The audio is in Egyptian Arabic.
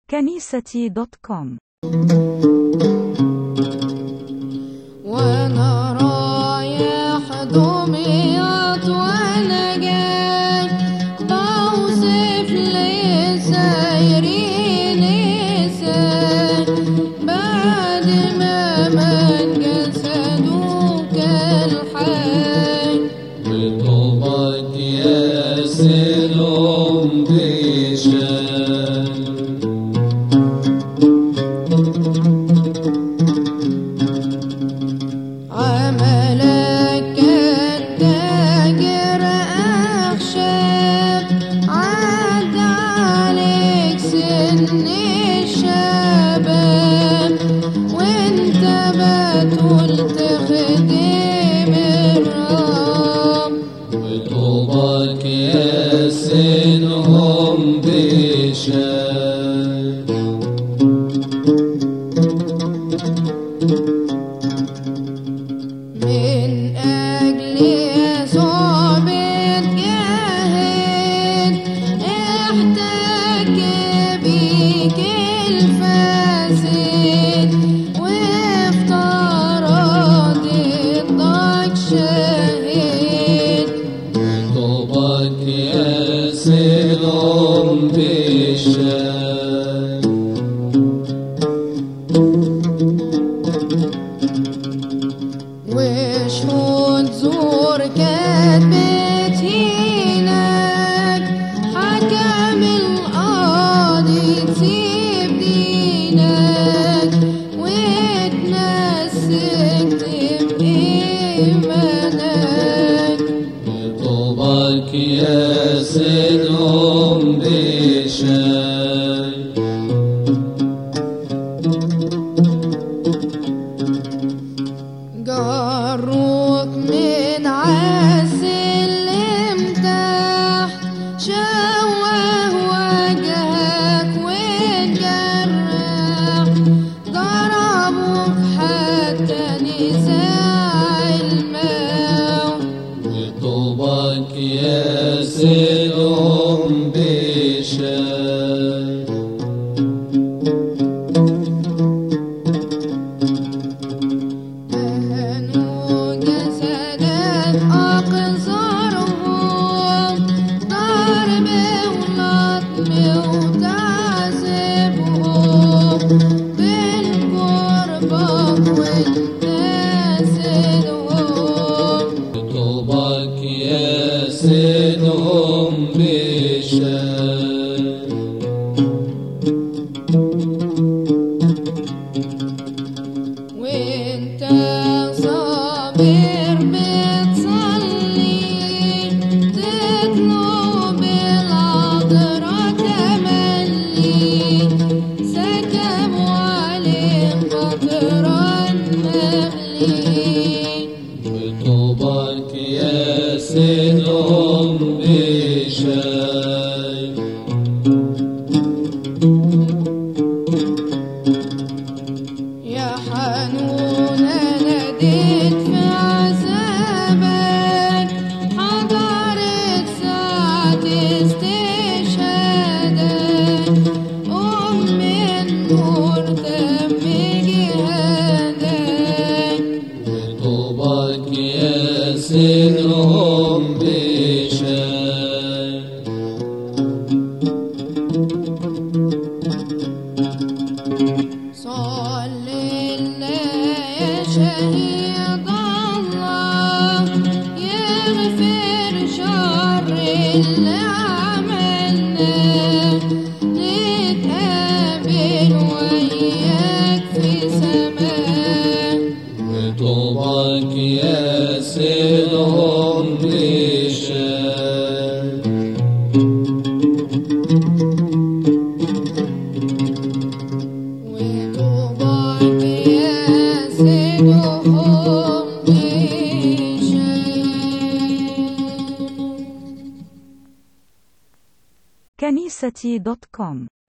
كنيستي دوت كوم وانا رايح دمياط وانا جاي بوصف لي سايرين ازاي بعد ما من جسدك الحي بطوبك يا سلام بشان عملك كان تاجر أخشاب عد عليك سن الشباب وانت بتقول تخدم الرب بطوبك يا سلام بشان من أجل يسوع بتجاهد احتاج بيك الفاسد وافترض ضدك شهيد بطوبك يا سلام بشان وشهود زور كاتبت هناك حكم القاضي تسيب دينك وتمسكت بإيمانك بطوبك يا سلام بشان جروك من عالسلم تحت شوه وجهك واتجرح ضربوك حتى نزاع الموت بطوبك يا سلام بشان أهنوا جسدك أقذارهم ضرب ولطم وتعذيبهم بالقربة والتسلهم بطوبك يا سلام بشان وانت صابر بتصلي تطلب العذراء تملي سكبوا عليك قطرا مغلي بطوبك يا سلام بشان يا حنون ناديت في عذابك حضرت ساعة استشهادك أم النور تم جهادك بطوبك يا سلام بشان صل الله يا شهيد الله يغفر شر اللي عملناه نتقابل وياك في سماء بطوبك يا سلام بشان وطوباك يا سيدهم بشان كنيستي دوت كوم